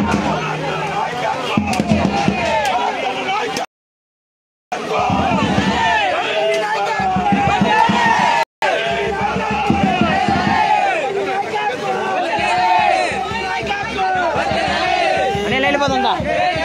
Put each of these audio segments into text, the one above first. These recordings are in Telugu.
నేను వెళ్ళిపోతుందా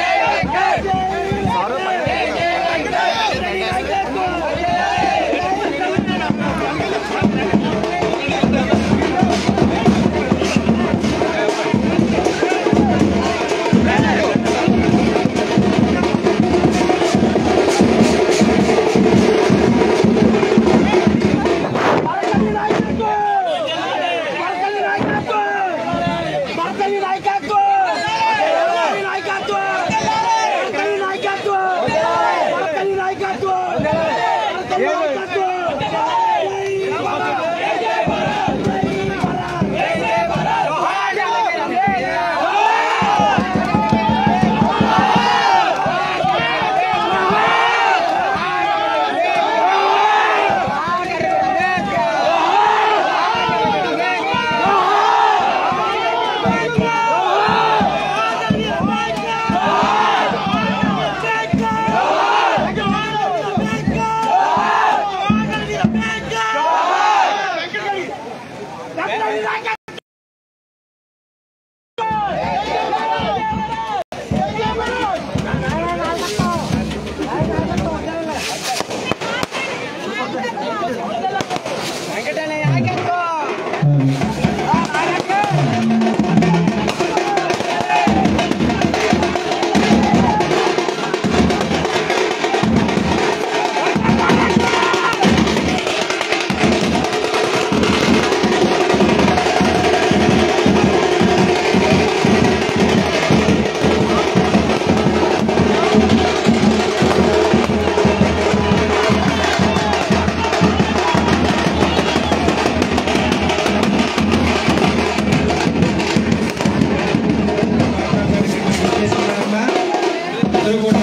అందరూ కూడా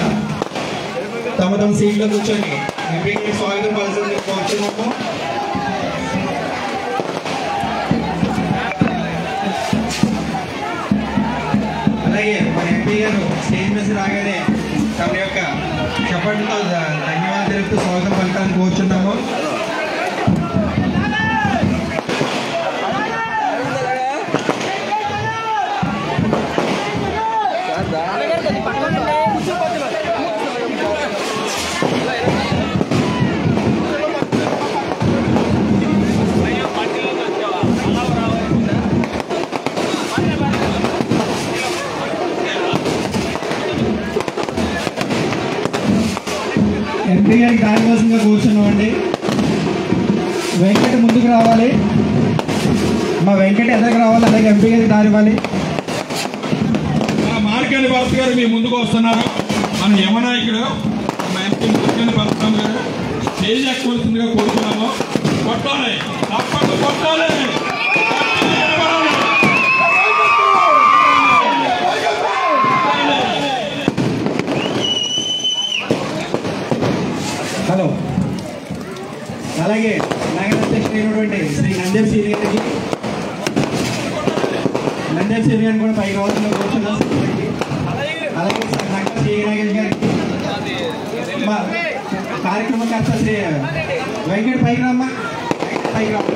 తమ తమ సీట్లో కూర్చొని ఎంపీకి స్వాగతం పలసని కోరుతున్నాము అలాగే మన ఎంపీ గారు స్టేజ్ మీద రాగానే తమ యొక్క చప్పట్లతో ధ- ధన్యవాదాలు తెలుపుతూ స్వాగతం పలకాలని కోరుచున్నాము ఎంపీ గారికి దానికోసంగా కూర్చున్నామండి వెంకట ముందుకు రావాలి మా వెంకట ఎదరికి రావాలి అలాగే ఎంపీ గారికి దారి ఇవ్వాలి మన మార్కెట్ భరత్ గారు మీ ముందుకు వస్తున్నారు మన యమనాయకుడు మన ఎంపీ మార్కెట్ భరత్ గారు స్టేజ్ ఎక్కువస్తుందిగా కోరుతున్నాము కొట్టాలి తప్పకుండా కొట్టాలి హలో అలాగే నగర అధ్యక్షుడైనటువంటి శ్రీ నందేవ్ సీని గారికి నందేవ్ సీని గారిని కూడా పై రావాల్సిన కూర్చున్నాం అలాగే నగర శ్రీ నాగేష్ గారికి మా కార్యక్రమకర్త శ్రీ వెంకట పైకి రమ్మా వెంకట్ పైకి రా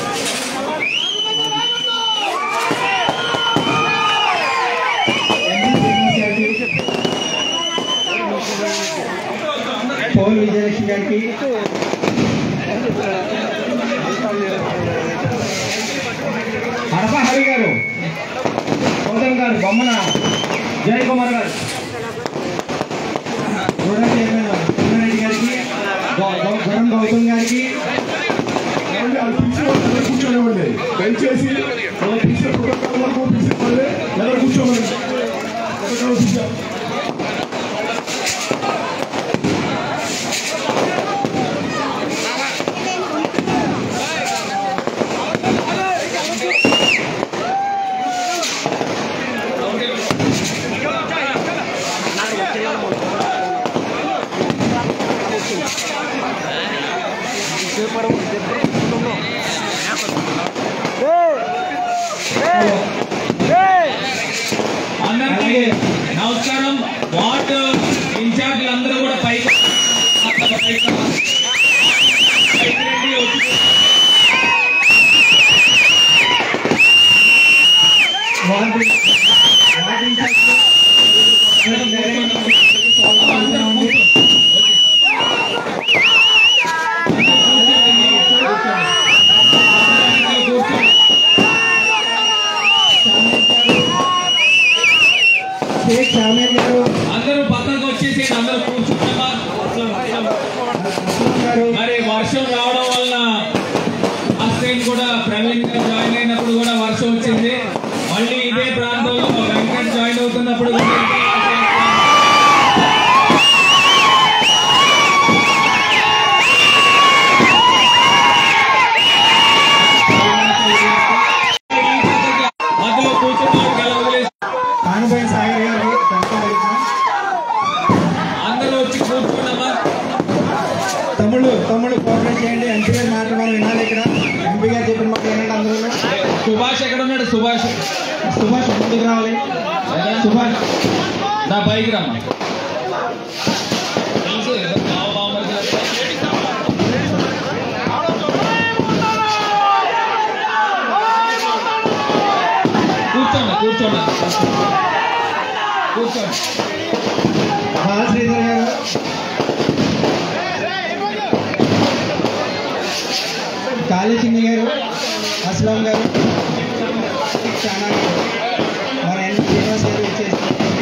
పోల్ విజయలక్ష్మి గారికి హరప హరి గారు గౌతమ్ గారు బొమ్మన జయ కుమార్ గారు గూడ చైర్మన్ రెడ్డి గారికి గౌ- గౌ- గురం గౌతమ్ గారికి కూర్చోనివ్వండి దయచేసి మన పిలిచిన ప్రోటోకాల్ వరకు పిలిచిన వాళ్ళే ఎవరు కూర్చోమని ప్రోటోకాల్ పిలిచాం. ఏ అందరికీ నమస్కారం వార్డు ఇన్ఛార్జీలు అందరూ కూడా పైకి పైకి పైకి రండి, వచ్చి వార్డు వార్డు ఇన్ఛార్జ్ అందరూ కూర్చోండి. కూర్చోండి. షేక్ షామీర్ గారు అందరూ పక్కకు వచ్చేసి అందరూ కూర్చుంటామా అస్లాం గారు మరి వర్షం రావడం వలన అస్టైన్ కూడా ప్రవీణ్ గారు జాయిన్ అయినప్పుడు కూడా వర్షం వచ్చింది మళ్ళీ ఇదే ప్రాంతంలో వెంకట్ జాయిన్ అవుతున్నప్పుడు కూడా ఇదే వర్షం వచ్చింది. మధ్యలో కూర్చున్న వాళ్ళకి ఎలా వదిలేసి కానుబోయిన సాగర్ గారు వెల్కమ్ వెల్కమ్. అందరూ వచ్చి కూర్చున్నామా తమ్ముళ్ళు తమ్ముళ్ళు కోఆపరేట్ చేయండి ఎంపీ గారి మాట మనం వినాలి ఇక్కడ ఎంపీ గారు చెప్పిన మాట వినండి అందరూ సుభాష్ ఎక్కడ ఉన్నాడు సుభాష్ సుభాష్ ముందుకు రావాలి సుభాష్ నా బైక్ రమ్మ తెలుసు ఏదో బావ బావమరిది కూర్చోండి కూర్చోండి కూర్చోండి బాల శ్రీధర్ గారు కాళీ చిన్ని గారు అస్లాం గారు చానా గారు మన ఎన్ శ్రీనివాస్ గారు ఇచ్చేసి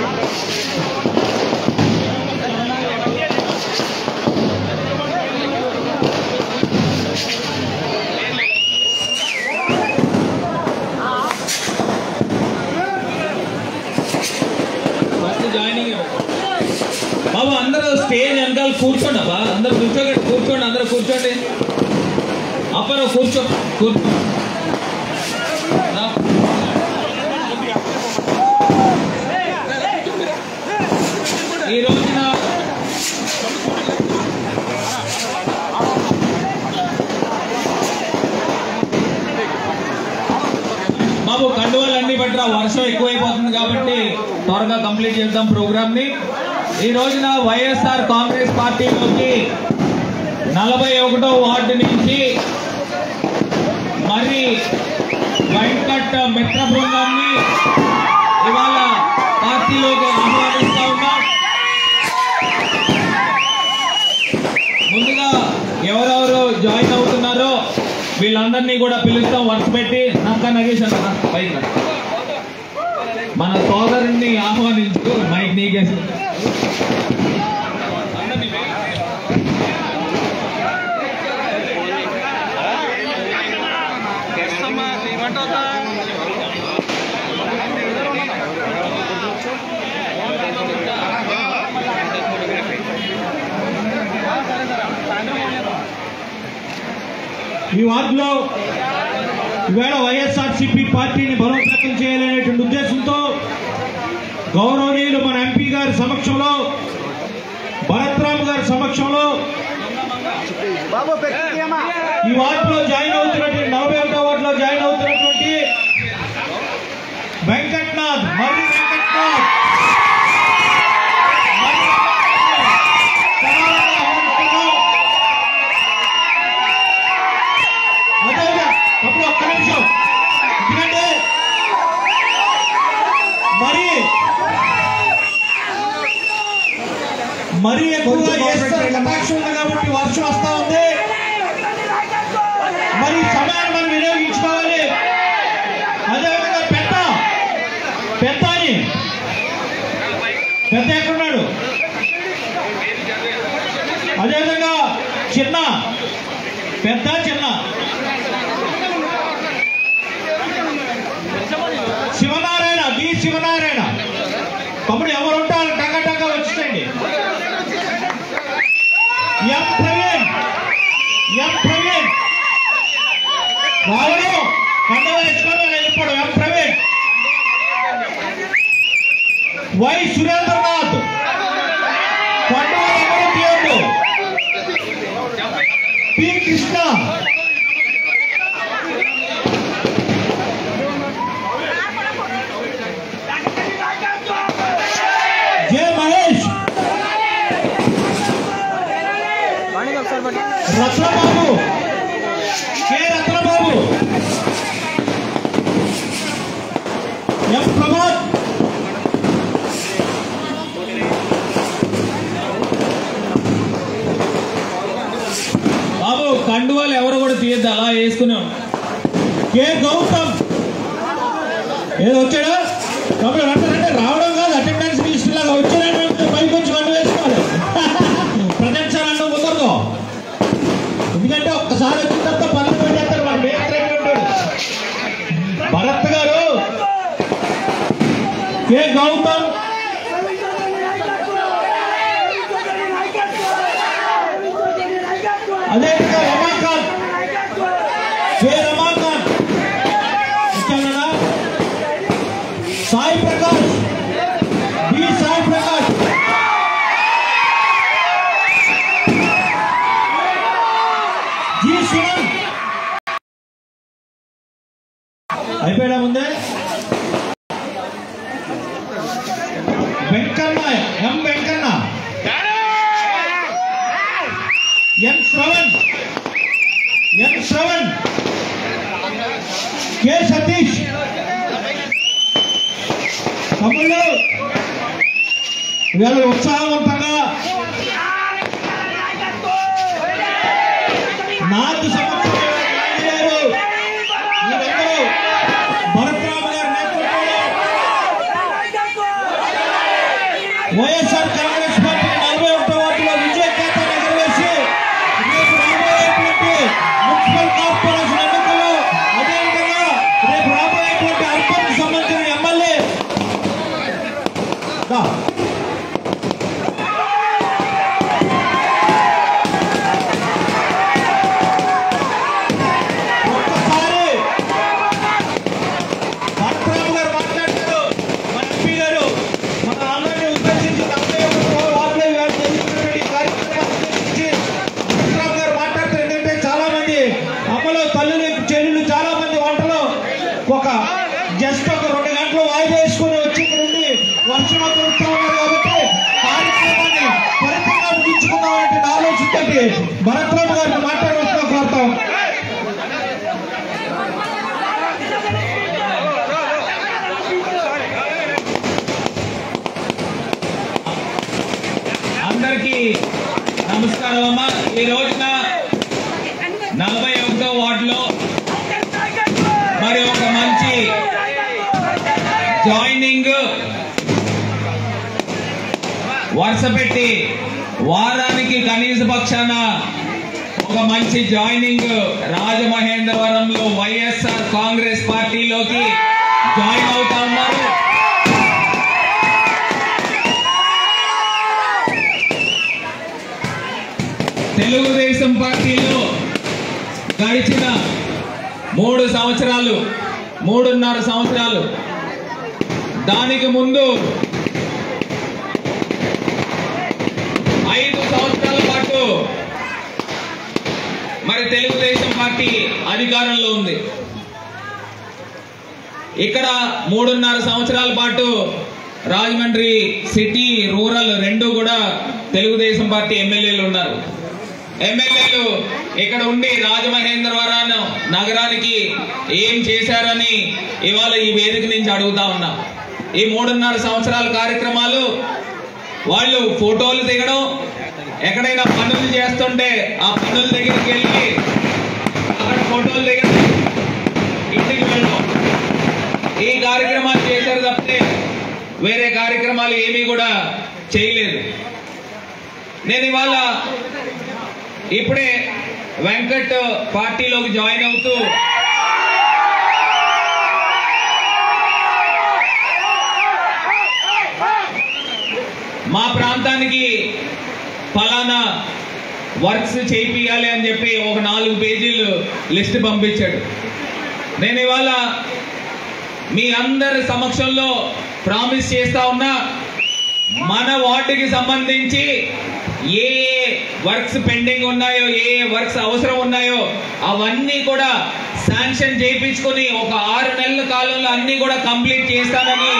ఫస్ట్ జాయినింగ్ బాబు అందరూ స్టేజ్ వెనకాల కూర్చోండి అబ్బా అందరూ కూర్చోండి కూర్చోండి అందరూ కూర్చోండి అప్పరు కూర్చో కూర్చో రా. ఈ రోజున బాబు కండువాలు అన్ని బట్రా వర్షం ఎక్కువైపోతుంది కాబట్టి త్వరగా కంప్లీట్ చేద్దాం ప్రోగ్రామ్ ని ఈ రోజున వైఎస్ఆర్ కాంగ్రెస్ పార్టీలోకి నలభై ఒకటో వార్డు నుంచి మరి వెంకట్ మిత్ర బృందాన్ని ఇవాళ పార్టీలోకి ఆహ్వానిస్తా ఉన్నాం ముందుగా ఎవరెవరు జాయిన్ అవుతున్నారో వీళ్ళందరినీ కూడా పిలుస్తాం వర్క్ పెట్టి నక్క నగేష్ అన్న పైకి రా. మన సోదరుణ్ణి ఆహ్వానించు మైక్ నీకేసి ఈ వార్డులో ఈవేళ వైఎస్ఆర్సీపీ పార్టీని బలోపేతం చేయాలనేటువంటి ఉద్దేశంతో గౌరవనీయులు మన ఎంపీ గారి సమక్షంలో భరత్రామ్ గారి సమక్షంలో ఈ వార్డులో జాయిన్ అవుతున్నటువంటి నలభై ఒకటో వార్డులో జాయిన్ అవుతున్నటువంటి వెంకట్నాథ్ మర్రి వెంకట్నాథ్ మర్రి వెంకట్నాథ్ సమానంగా ఆహ్వానిస్తున్నాం. అదేవిధంగా అప్పుడు ఒక్క నిమిషం ఎందుకంటే మరి మరి ఎక్కువగా కొంచెం చేస్తారు కోఆపరేట్ చేయండి. కటాక్షం ఉంది కాబట్టి వర్షం వస్తా ఉంది మరి ఈ సమయాన్ని మనం వినియోగించుకోవాలి అదేవిధంగా పెద్ద పెద్ద అని పెద్ద ఎక్కడున్నాడు అదేవిధంగా చిన్న పెద్ద చిన్న శివనారాయణ బి శివనారాయణ తమ్ముడు ఎవరు ఉంటారు టక టక వచ్చేయండి ఎం ప్రవీణ్ ఎం ప్రవీణ్ రావడం పండుగ వేసుకోవడం వెళ్ళిపోవడం ఎం ప్రవీణ్ వై సురేంద్రనాథ్ పండుగ ఎవరు తీయద్దు P Krishna Ratnababu K Ratnababu M Pramod Babu కండువాలు ఎవరు కూడా తీయద్దు అలా వేసుకున్నాం కె గౌతమ్ ఏదో వచ్చాడా కాబట్టి అంటే రావడం కాదు అటెండెన్స్ లిస్ట్ లాగా వచ్చాడంటే పైకి వచ్చి కండు వేసుకోవాలి ప్రజెంట్ సార్ అంటే కుదరదు ఎందుకంటే ఒక్కసారి వచ్చిన తర్వాత పనులు పెట్టేస్తారు మన మేస్త్రి ఉంటాడు భరత్ గారు కె గౌతమ్ అదే విధంగా రమాకాంత్ కె రమాకాంత్ వచ్చాడా సాయి ప్రకాష్ బి సాయి ప్రకాష్ జి సుమన్ అయిపోయాడా ముందే Venkanna M Venkanna N Shravan N Shravan K Satish తమ్ముళ్ళు ఇవాళ ఉత్సాహవంతంగా నాకు సంవత్సరం గారు మీరందరూ భరత్రామ్ గారి నేతృత్వంలో వైఎస్ఆర్ కాంగ్రెస్ పార్టీ నలభై ఒకటో వార్డులో విజయ కేతన్ ఎగరవేసి రేపు రాబోయేటువంటి మున్సిపల్ కార్పొరేషన్ ఎన్నికల్లో అదేవిధంగా రేపు రాబోయేటువంటి అర్బన్ సంబంధించిన ఎమ్మెల్యే దా. ఒక్కసారి భరత్రామ్ గారు మాట్లాడారు మన ఎంపీ గారు మన అందరినీ ఉద్దేశించి నలభై ఒకటో వార్డులో ఇవాళ జరుగుతున్నటువంటి ఈ కార్యక్రమాన్ని ఉద్దేశించి భరత్రామ్ గారు మాట్లాడుతూ ఏంటంటే చాలా మంది అమ్మలో తల్లులు చెల్లులు చాలా మంది వంటలో ఒక జస్ట్ ఒక రెండు గంటలు వాయిదా వేసుకుని వచ్చి ఇక్కడ ఉండి వర్షం కురుస్తా ఉన్నారు కాబట్టి కార్యక్రమాన్ని ఫలితంగా ముగించుకుందామంటే ఆలోచించండి భరత్రామ్ గారిని మాట్లాడవలసిన కోరుతాం అందరికీ నమస్కారం అమ్మా ఈ రోజున నలభై ఒకటో వార్డులో మరి ఒక మంచి జాయినింగ్ వరుస పెట్టి వారానికి కనీస పక్షాన ఒక మంచి జాయినింగ్ రాజమహేంద్రవరంలో వైఎస్ఆర్ కాంగ్రెస్ పార్టీలోకి జాయిన్ అవుతా ఉన్నారు తెలుగుదేశం పార్టీలో గడిచిన మూడు సంవత్సరాలు మూడున్నర సంవత్సరాలు దానికి ముందు ఐదు సంవత్సరాల పాటు మరి తెలుగుదేశం పార్టీ అధికారంలో ఉంది ఇక్కడ మూడున్నర సంవత్సరాల పాటు రాజమండ్రి సిటీ రూరల్ రెండు కూడా తెలుగుదేశం పార్టీ ఎమ్మెల్యేలు ఉన్నారు ఎమ్మెల్యేలు ఇక్కడ ఉండి రాజమహేంద్రవరం నగరానికి ఏం చేశారని ఇవాళ ఈ వేదిక నుంచి అడుగుతా ఉన్నా ఈ మూడున్నర సంవత్సరాల కార్యక్రమాలు వాళ్ళు ఫోటోలు దిగడం ఎక్కడైనా పనులు చేస్తుంటే ఆ పనుల దగ్గరికి వెళ్ళి అక్కడ ఫోటోలు దిగడం ఇంటికి వెళ్ళడం ఈ కార్యక్రమాలు చేశారు తప్పితే వేరే కార్యక్రమాలు ఏమీ కూడా చేయలేదు నేను ఇవాళ ఇప్పుడే వెంకట్ పార్టీలోకి జాయిన్ అవుతూ మా ప్రాంతానికి ఫలానా వర్క్స్ చేయియాలి అని చెప్పి ఒక నాలుగు పేజీలు లిస్ట్ పంపించాడు నేను ఇవాళ మీ అందరి సమక్షంలో ప్రామిస్ చేస్తా ఉన్నా మన వార్డుకి సంబంధించి ఏ ఏ వర్క్స్ పెండింగ్ ఉన్నాయో ఏ ఏ వర్క్స్ అవసరం ఉన్నాయో అవన్నీ కూడా శాంక్షన్ చేయించుకొని ఒక ఆరు నెలల కాలంలో అన్ని కూడా కంప్లీట్ చేస్తానని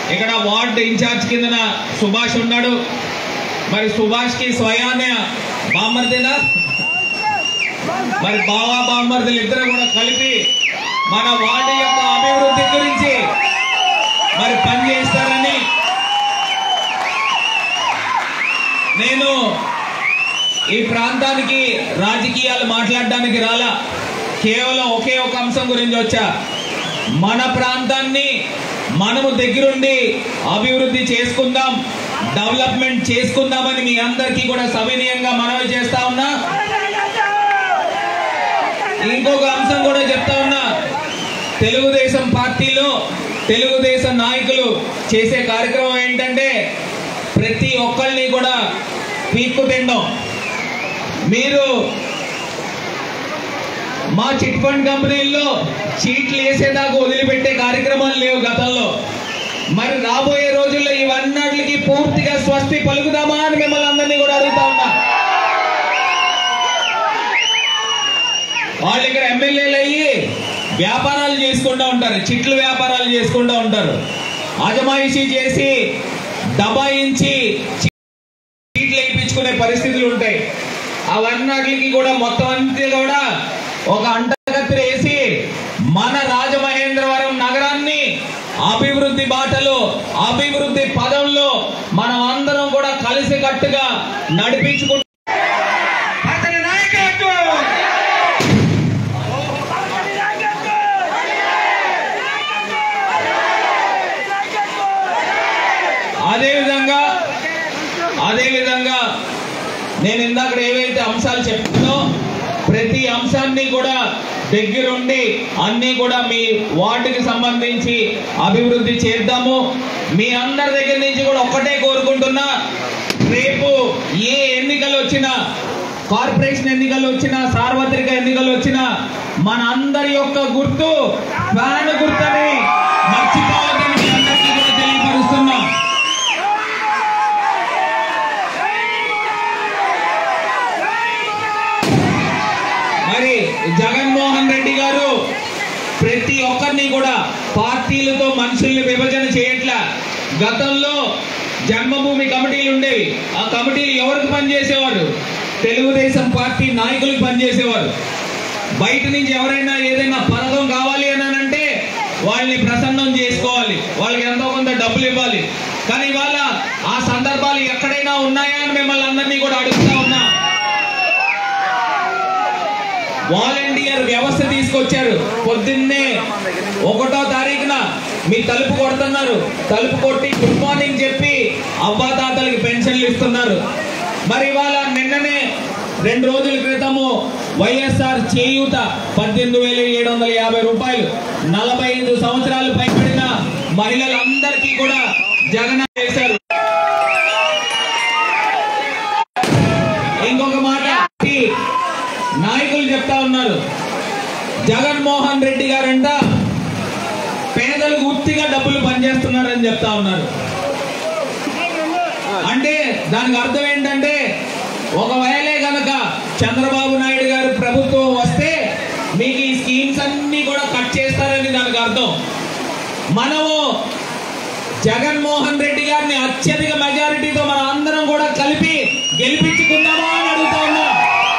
ఇక్కడ వార్డ్ ఇన్ఛార్జ్ కిందన సుభాష్ ఉన్నాడు మరి సుభాష్ కి స్వయాన బామ్మర్దేనా మరి బావా బామ్మర్దులు ఇద్దరు కూడా కలిపి మన వార్డు యొక్క అభివృద్ధి గురించి మరి పనిచేస్తారని నేను ఈ ప్రాంతానికి రాజకీయాలు మాట్లాడడానికి రాలా కేవలం ఒకే ఒక అంశం గురించి వచ్చా మన ప్రాంతాన్ని మనము దగ్గరుండి అభివృద్ధి చేసుకుందాం డెవలప్మెంట్ చేసుకుందామని మీ అందరికీ కూడా సవినయంగా మనవి చేస్తా ఉన్నా ఇంకొక అంశం కూడా చెప్తా ఉన్నా తెలుగుదేశం పార్టీలో తెలుగుదేశం నాయకులు చేసే కార్యక్రమం ఏంటంటే ప్రతి ఒక్కరిని కూడా పీక్కు తినడం మీరు మా చిట్ ఫండ్ కంపెనీల్లో చీట్లు వేసేదాకా వదిలిపెట్టే కార్యక్రమాలు లేవు గతంలో మరి రాబోయే రోజుల్లో ఇవన్నిటికి పూర్తిగా స్వస్తి పలుకుదామా అని మిమ్మల్ని అందరినీ కూడా అడుగుతా ఉన్నా వాళ్ళు ఇక్కడ ఎమ్మెల్యేలు అయ్యి వ్యాపారాలు చేసుకుంటూ ఉంటారు చిట్లు వ్యాపారాలు చేసుకుంటూ ఉంటారు అజమాయిషీ చేసి దబాయించి చీట్లు వేయించుకునే పరిస్థితులు ఉంటాయి అవన్నిటికి కూడా మొత్తం అంతా కూడా ఒక అంటగత్తి వేసి మన రాజమహేంద్రవరం నగరాన్ని అభివృద్ధి బాటలో అభివృద్ధి పదంలో మనం అందరం కూడా కలిసి కట్టుగా నడిపించుకుంటూ అతని నాయకత్వం అదే విధంగా అదే విధంగా నేను ఇందాక ఏవైతే అంశాలు చెప్పానో ప్రతి అంశాన్ని కూడా దగ్గరుండి అన్ని కూడా మీ వార్డుకి సంబంధించి అభివృద్ధి చేద్దాము మీ అందరి దగ్గర నుంచి కూడా ఒక్కటే కోరుకుంటున్నా రేపు ఏ ఎన్నికలు వచ్చినా కార్పొరేషన్ ఎన్నికలు వచ్చినా సార్వత్రిక ఎన్నికలు వచ్చినా మన అందరి యొక్క గుర్తు ఫ్యాన్ గుర్తని మర్చిపోవద్దని మీ అందరికీ కూడా తెలియపరుస్తున్నాం మరి జగన్మోహన్ రెడ్డి గారు ప్రతి ఒక్కరిని కూడా పార్టీలతో మనుషుల్ని విభజన చేయట్లా గతంలో జన్మభూమి కమిటీలు ఉండేవి ఆ కమిటీలు ఎవరికి పనిచేసేవారు తెలుగుదేశం పార్టీ నాయకులకు పనిచేసేవారు బయట నుంచి ఎవరైనా ఏదైనా పథకం కావాలి అని అంటే వాళ్ళని ప్రసన్నం చేసుకోవాలి వాళ్ళకి ఎంతో కొంత డబ్బులు ఇవ్వాలి కానీ ఇవాళ ఆ సందర్భాలు ఎక్కడైనా ఉన్నాయా అని మిమ్మల్ని అందరినీ కూడా అడుగుతా ఉన్నా వాలంటీర్ వ్యవస్థ తీసుకొచ్చారు పొద్దున్నే ఒకటో తారీఖున మీ తలుపు కొడుతున్నారు తలుపు కొట్టి గుడ్ మార్నింగ్ చెప్పి అవ్వాతాతలకి పెన్షన్లు ఇస్తున్నారు మరి ఇవాళ నిన్ననే రెండు రోజుల క్రితము వైఎస్ఆర్ చేయూత పద్దెనిమిది వేల ఏడు వందల యాభై రూపాయలు నలభై ఐదు సంవత్సరాలు పైబడిన మహిళలందరికీ కూడా జగన్ చేశారు ఇంకొక మాట ఈ నాయకులు చెప్తా ఉన్నారు జగన్మోహన్ రెడ్డి గారంట పేదలకు ఉత్తిగా డబ్బులు పనిచేస్తున్నారని చెప్తా ఉన్నారు అంటే దానికి అర్థం ఏంటంటే ఒకవేళ గనక చంద్రబాబు నాయుడు గారు ప్రభుత్వం వస్తే మీకు ఈ స్కీమ్స్ అన్ని కూడా కట్ చేస్తారని దానికి అర్థం మనము జగన్మోహన్ రెడ్డి గారిని అత్యధిక మెజారిటీతో మన అందరం కూడా కలిపి గెలిపించుకుందామా అని అడుగుతా ఉన్నాం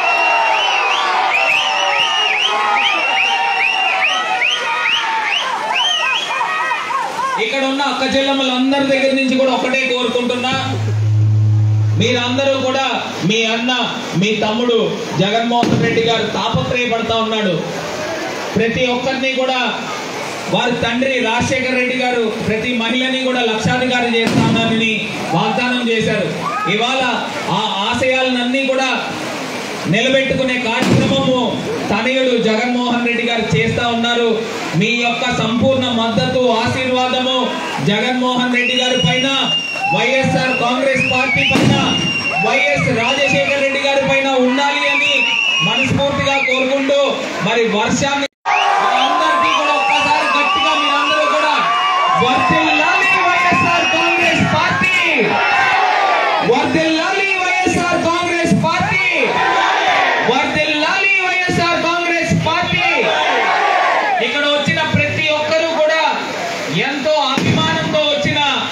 ఇక్కడ ఉన్న అక్క చెల్లెమ్మలందరి దగ్గర నుంచి కూడా ఒకటే కోరుకుంటున్నా మీరందరూ కూడా మీ అన్న మీ తమ్ముడు జగన్మోహన్ రెడ్డి గారు తాపత్రయపడతా ఉన్నాడు ప్రతి ఒక్కరిని కూడా వారి తండ్రి రాజశేఖర్ రెడ్డి గారు ప్రతి మహిళని కూడా లక్షాధికారి చేస్తానని వాగ్దానం చేశారు ఇవాళ ఆ ఆశయాలన్నీ కూడా నిలబెట్టుకునే కార్యక్రమము తనయుడు జగన్మోహన్ రెడ్డి గారు చేస్తా ఉన్నారు మీ యొక్క సంపూర్ణ మద్దతు ఆశీర్వాదము జగన్మోహన్ రెడ్డి గారి పైన వైఎస్ఆర్ కాంగ్రెస్ పార్టీ పైన వైఎస్ రాజశేఖర రెడ్డి గారి పైన ఉండాలి అని మనస్ఫూర్తిగా కోరుకుంటూ మరి వర్షాన్ని అందరికీ కూడా ఒక్కసారి గట్టిగా మీరందరూ కూడా వర్ధిల్లాలి వైఎస్ఆర్ కాంగ్రెస్ పార్టీ వర్ధిల్లాలి వైఎస్ఆర్ కాంగ్రెస్ పార్టీ వర్ధిల్లాలి వైఎస్ఆర్ కాంగ్రెస్ పార్టీ ఇక్కడ వచ్చిన ప్రతి ఒక్కరూ కూడా ఎంతో అభిమానంతో వచ్చిన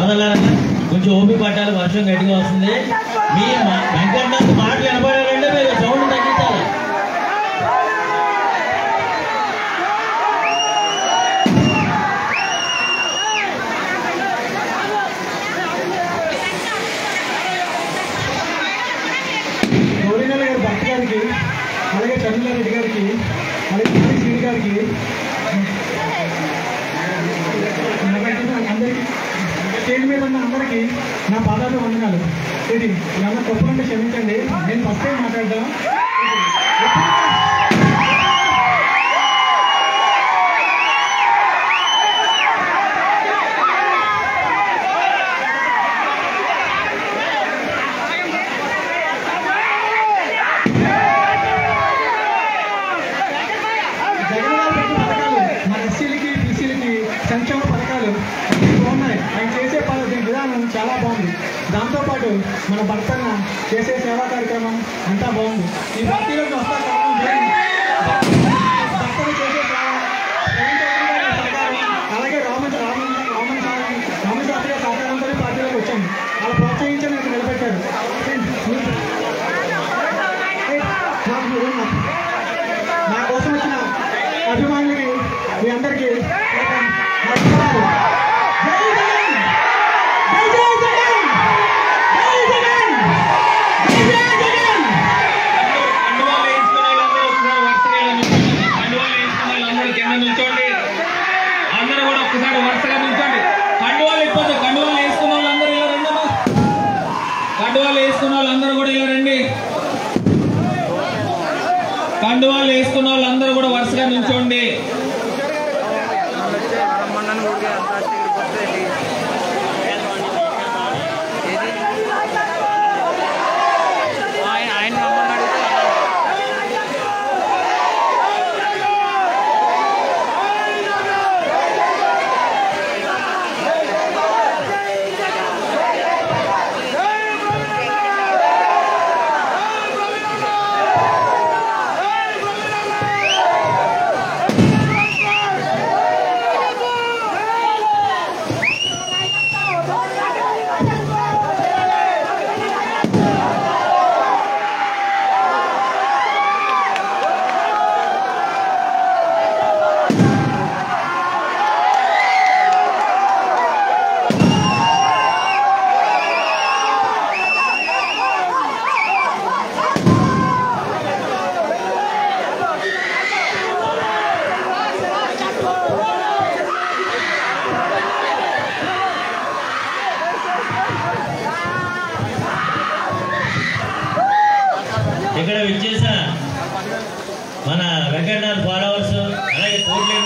సోదరులారా కొంచెం ఓపిక పట్టాలి వర్షం గట్టిగా వస్తుంది మీ మా- వెంకటనాథ్ మాటలు వినపడాలంటే మీరు సౌండ్ తగ్గించాలి గౌరీనగర్ గారి భర్త గారికి అలాగే చంద్రరెడ్డి గారికి అలాగే పిల్లి శ్రీని గారికి అందరికీ స్టేజ్ మీద ఉన్న అందరికీ నా పాదాలు వందనాలు ఇది ఏమన్నా తప్పులుంటే క్షమించండి నేను ఫస్ట్ టైం మాట్లాడదాం జగన్ గారు పెట్టిన పథకాలు మన ఎస్సీలకి బీసీలకి సంక్షేమ పథకాలు బాగున్నాయి ఆయన చేసే ప- దీని విధానం చాలా బాగుంది దాంతోపాటు మన భర్తన్న చేసే సేవా కార్యక్రమం అంతా బాగుంది ఈ పార్టీలోకి వస్తా కారణం జగన్. భర్తను చేసే సేవ జగన్ చౌదరి గారి సహకారం, అలాగే రామ రామ రామన్ రామశాస్త్రి గారి సహకారంతో ఈ పార్టీలోకి వచ్చాము అలా ప్రోత్సహించి నాకు నిలబెట్టారు ఏయ్, నాకు మీరు ఉన్నారు. నా కోసం వచ్చిన అభిమానులకి మీ అందరికీ నమస్కారాలు. జై జగన్! జై జై జగన్! జై జగన్! జై జై జగన్! కండువాలు వేసుకునే వాళ్ళందరూ ఒకసారి వరుసగా ఇలా నిల్చోండి. కండువాలు వేసుకునే వాళ్ళందరూ కింద నిల్చోండి అందరూ కూడా ఒక్కసారి వరుసగా నిల్చోండి కండువాలు ఇప్పొద్దు కండువాలు వేసుకున్న వాళ్ళందరూ ఇలా రండి అమ్మా. కండువాలు వేసుకున్న వాళ్ళందరూ కూడా ఇలా రండి కండువాలు వేసుకున్న వాళ్ళందరూ కూడా వరుసగా నిల్చోండి ఇక్కడ విచ్చేసిన మన వెంకటనాథ్ ఫాలోవర్స్ అలాగే కోట్ల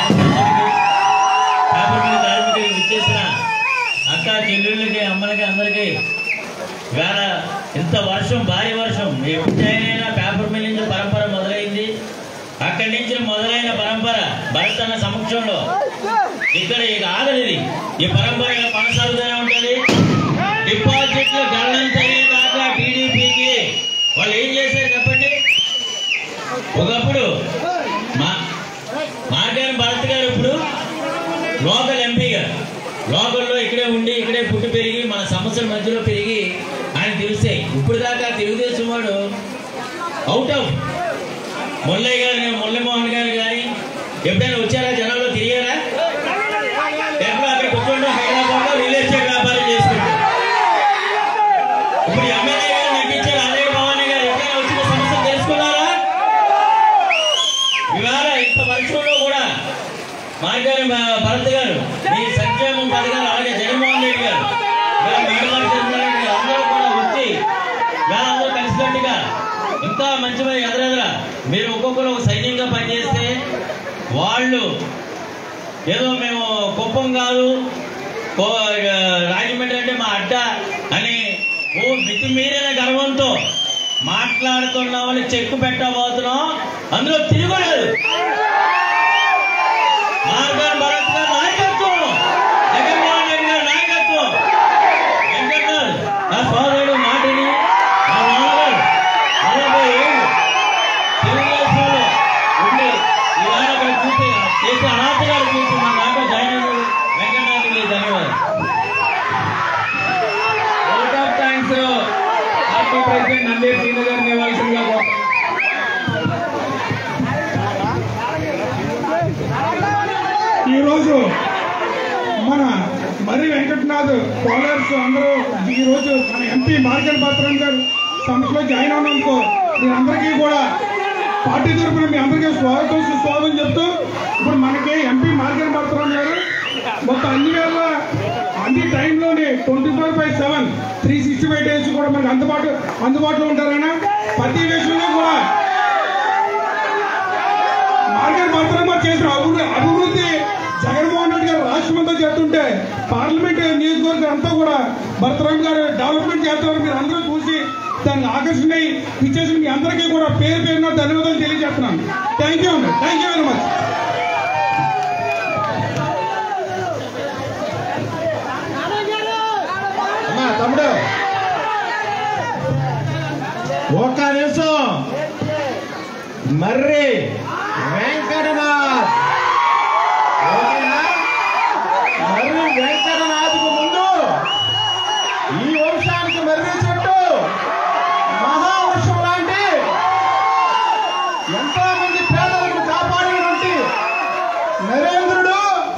పేపర్ మీద కార్మికులు విచ్చేసిన అక్క చెల్లెళ్ళకి అమ్మలకి అందరికీ వేళ ఇంత వర్షం భారీ వర్షం ఎప్పుడైనా పేపర్ మిల్ నుంచి పరంపర మొదలైంది అక్కడి నుంచి మొదలైన పరంపర భరతన్న సమక్షంలో ఇక్కడ ఇక ఆగలేదు ఈ పరంపర ఇలా కొనసాగుతూనే ఉంటుంది డిపాజిట్లు గణనం జరిగేదాకా టీడీపీకి వాళ్ళు ఏం చేశారు చెప్పండి ఒకప్పుడు మా మార్గాని భరత్ గారు ఇప్పుడు లోకల్ ఎంపీ గారు లోకల్లో ఇక్కడే ఉండి ఇక్కడే పుట్టి పెరిగి మన సమస్యల మధ్యలో పెరిగి ఆయన తెలిసాయి ఇప్పుడు దాకా తెలుగుదేశం వాడు అవుట్ ఆఫ్ ముల్లయ్య గారు మురళీమోహన్ గారు కానీ ఎప్పుడైనా వచ్చారా జనాల్లో తిరిగారా ఎప్పుడు అక్కడ కూర్చోండి హైదరాబాద్ లో రియల్ ఎస్టేట్ వ్యాపారం చేసుకుంటారు ఇప్పుడు ఎమ్మెల్యే గారు నటించారు అదే భవానీ గారు ఎప్పుడైనా వచ్చిన సమస్యలు తెలుసుకున్నారా ఇవాళ ఇంత వర్షంలో కూడా మార్గాని భ- భరత్ గారు మీ సంక్షేమం పథకాలు అలాగే జగన్మోహన్ రెడ్డి గారు ఇవాళ మేడపాటి చంద్రబాబు నాయుడు గారు అందరూ కూడా వచ్చి ఇవాళ అందరూ కలిసికట్టుగా ఇంకా మంచి మంచి ఎదురెదురా మీరు ఒక్కొక్కరు ఒక సైన్యంగా పనిచేస్తే వాళ్ళు ఏదో మేము కుప్పం కాదు కో- రాజమండ్రి అంటే మా అడ్డ అని ఓ మితిమీరిన గర్వంతో మాట్లాడుతున్నామని చెక్కు పెట్టబోతున్నాం అందులో తిరుగులేదు మార్గాన్ భరత్ గారి నాయకత్వం జగన్మోహన్ రెడ్డి గారి నాయకత్వం వెంకటనాథ్ నా సోదరుడు మాటిని నా నాన్నగారు నలభై ఏళ్ళు తెలుగుదేశంలో ఉండి ఇవాళ అక్కడ చూసి చేసే అనాథగారు చూసి మా దాంట్లో జాయిన్ అయిన వెంకటనాథ్కి ధన్యవాదాలు ఈరోజు మన మరి వెంకటనాథ్ బౌలర్స్ అందరూ ఈ రోజు మన ఎంపీ మార్కెట్ పత్రం గారు సంస్థలో జాయిన్ అవునందుకు మీ అందరికీ కూడా పార్టీ తరఫున మీ అందరికీ స్వాగతం సుస్వాగతం చెప్తూ ఇప్పుడు మనకి ఎంపీ మార్కెట్ పత్రం గారు మొత్తం అన్ని వేళ అన్ని టైంలోనే twenty four by seven three sixty five days కూడా మనకు అందుబాటు అందుబాటులో ఉంటారైనా ప్రతి విషయంలో కూడా మార్కెట్ మాత్రమే చేసిన అభివృద్ధి అభివృద్ధి జగన్మోహన్ రెడ్డి గారు రాష్ట్రం అంతా చేస్తుంటే పార్లమెంట్ నియోజకవర్గం అంతా కూడా భరతరామ్ గారు డెవలప్మెంట్ చేస్తున్నారు మీరు అందరూ చూసి దాన్ని ఆకర్షణ ఇచ్చేసిన మీ అందరికీ కూడా పేరు పేరున ధన్యవాదాలు తెలియజేస్తున్నాను థ్యాంక్ యూ అండి థ్యాంక్ యూ వెరీ మచ్ అమ్మా తమ్ముడు ఒక్క నిమిషం మర్రి వెంకటనాథ్ ఓకేనా? మర్రి వెంకటనాథ్కు ముందు ఈ వంశానికి మర్రి చెట్టు మహావృక్షం లాంటి ఎంతో మంది పేదలను కాపాడినటువంటి నరేంద్రుడు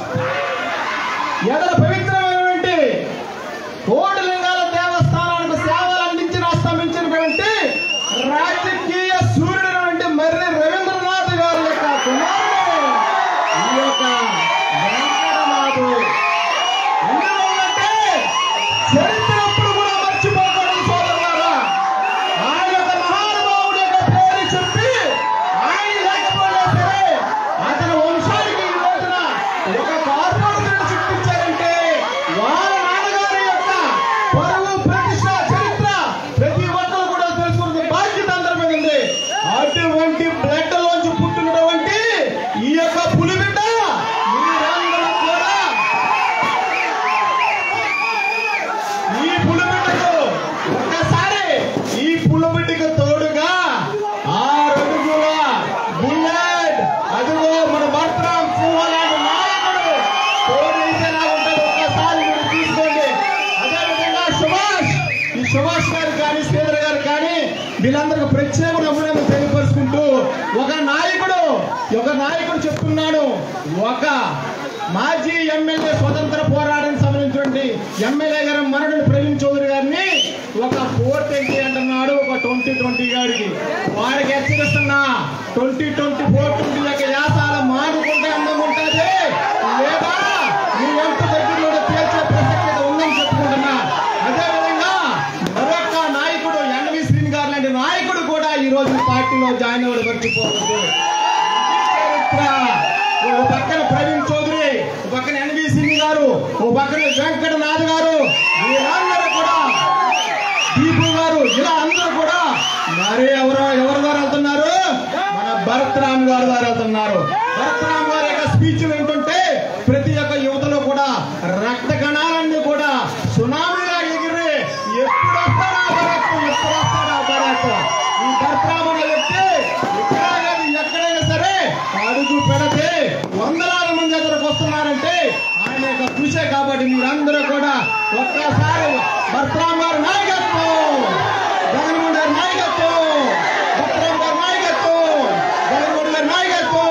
ఎదర పవిత్రమైనటువంటి కోటి లింగాల దేవస్థానానికి సేవలు అందించిన అస్తమించినటువంటి రాజకీయ సూర్యుడు అంటే మర్రి రవీంద్రనాథ్ గారి యొక్క కుమారుడు ఈ యొక్క వెంకటనాథు ఎందువల్లంటే చరిత్ర ఎప్పుడు కూడా మర్చిపోకూడదు సోదరులారా ఆయన యొక్క మహానుభావుడి యొక్క పేరు చెప్పి ఆయన లేకపోయినా సరే అతని వంశానికి ఈ రోజున ఒక కార్పొరేషన్ సృష్టించారంటే వాళ్ళ నాన్నగారి యొక్క పరువు ప్రతిష్ట చరిత్ర ప్రతి ఒక్కరు కూడా తెలుసుకునే బాధ్యత అందరి మీద ఉంది అటువంటి బ్లడ్ లోంచి పుట్టినటువంటి ఈ యొక్క పులిబిడ్డ మీరందరూ కూడా ఈ పులిబిడ్డకు ఒక్కసారి ఈ పులిబిడ్డకు తోడుగా ఆరు అడుగుల బుల్లెట్ అదిగో మన భర్తరాం సింహ లాంటి నాయకుడు తోడైతే ఎలా ఉంటుంది ఒక్కసారి మీరు తీసుకోండి అదేవిధంగా సుభాష్ ఈ సుభాష్ గారు కానీ శ్రీధర్ గారు కానీ వీళ్ళందరికీ ప్రత్యేక అభినందన తెలియపరుచుకుంటూ ఒక నాయకుడు ఒక నాయకుడు చెప్తున్నాడు ఒక మాజీ ఎమ్మెల్యే స్వతంత్ర పోరాటానికి సంబంధించినటువంటి ఎమ్మెల్యే గారు మరణుడు ప్రవీణ్ చౌదరి గారిని ఒక ఫోర్ ట్వంటీ అంటున్నాడు ఒక ట్వంటీ ట్వంటీ గారికి వారికి హెచ్చరిస్తున్నా ట్వంటీ ట్వంటీ ఫోర్ ట్వంటీ యొక్క యాసాల మాడుకుంటే అందం ఉంటుంది లేదా నీ ఎంత దగ్గరలో తేల్చే ప్రసక్తి ఉందని చెప్పుకుంటున్నా అదేవిధంగా మరొక నాయకుడు ఎన్వి శ్రీని గారు లాంటి నాయకుడు కూడా ఈ రోజు పార్టీలో జాయిన్ అవ్వడం మర్చిపోవద్దు చరిత్ర ఓ పక్కన ప్రవీణ్ చౌదరి ఓ పక్కన ఎన్వి సింగ్ గారు ఓ పక్కన వెంకటనాథ్ గారు వీళ్ళందరూ కూడా దీపు గారు ఇలా అందరూ కూడా మరి ఎవరో ఎవరి ద్వారా వెళ్తున్నారు మన భరత్రామ్ గారి ద్వారా వెళ్తున్నారు భరత్రామ్ గారి యొక్క స్పీచ్ వింటుంటే ప్రతి ఒక్క యువతలో కూడా రక్త కణాలన్నీ కూడా సునామీలా ఎగిరి ఎప్పుడు వస్తాడా భరత్ ఎప్పుడు వస్తాడా భరత్ ఈ భరత్రామ్ అనే వ్యక్తి ఎక్కడా కాదు ఎక్కడైనా సరే అడుగు పెడితే వందలాది మంది ఎదురుకు వస్తున్నారంటే ఆయన యొక్క కృషే కాబట్టి మీరందరూ కూడా ఒక్కసారి భర్తరామ్ గారి నాయకత్వం జగన్మోహన్ గారి నాయకత్వం భర్తరామ్ గారి నాయకత్వం జగన్మోహన్ గారి నాయకత్వం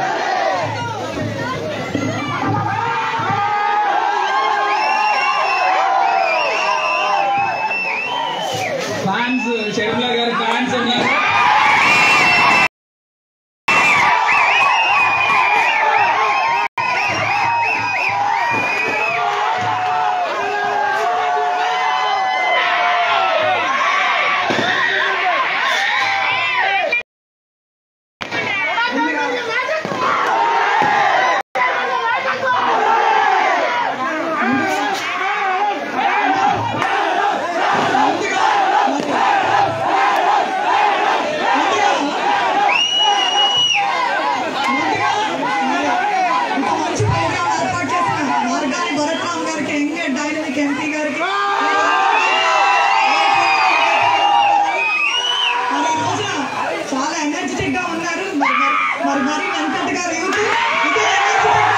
ఫ్యాన్స్ షర్మిల గారి ఫ్యాన్స్ ఉన్నారు ఇంత మంచి ప్రోగ్రామ్ ఏర్పాటు చేసిన మార్గాని భరత్రామ్ గారికి ఎంగే డైనమిక్ ఎంపీ గారికి మరి ఈ రోజున చాలా ఎనర్జెటిక్ గా ఉన్నారు మరి మరి- మరి మరి వెంకట్ గారు యూత్ ఇదే energetic గా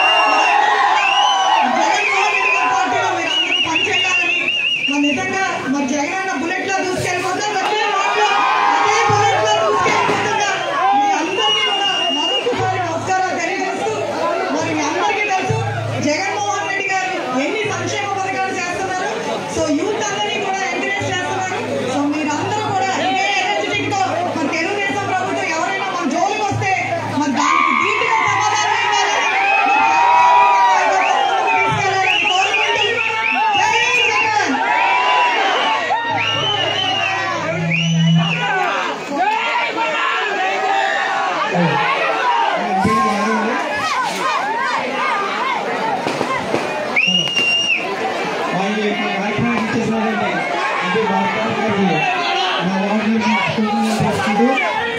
జగన్మోహన్ రెడ్డి గారి పార్టీలో మీరు అందరూ పనిచేయాలని మరి నిజంగా మరి జగన్ అన్న బుల్లెట్ లో దూసుకెళ్ళిపోతే అదే మాటలో అదే బుల్లెట్ లో దూసుకెళ్ళిపోతుందా మీ అందరికీ కూడా మరొకసారి నమస్కారాలు తెలియజేస్తూ మరి మీ అందరికీ తెలుసు వాళ్ళు ఇక్కడ కార్యక్రమం ఇచ్చేసినారంటే అంటే భాస్కర్ గారు మా వార్డులో శుభ్రంగా చేస్తున్నారు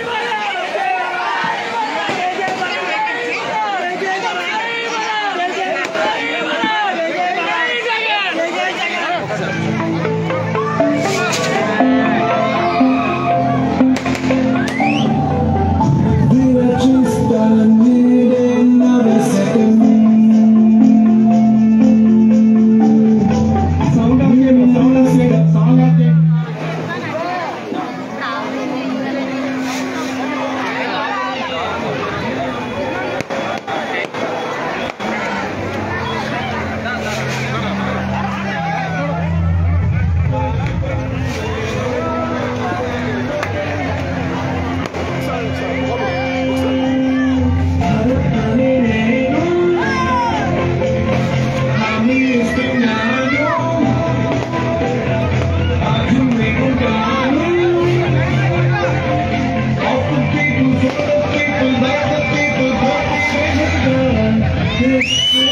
సౌండ్ ఆఫ్ చేయండి సౌండ్ ఆఫ్ చేయండి సౌండ్ ఆఫ్ చేయండి This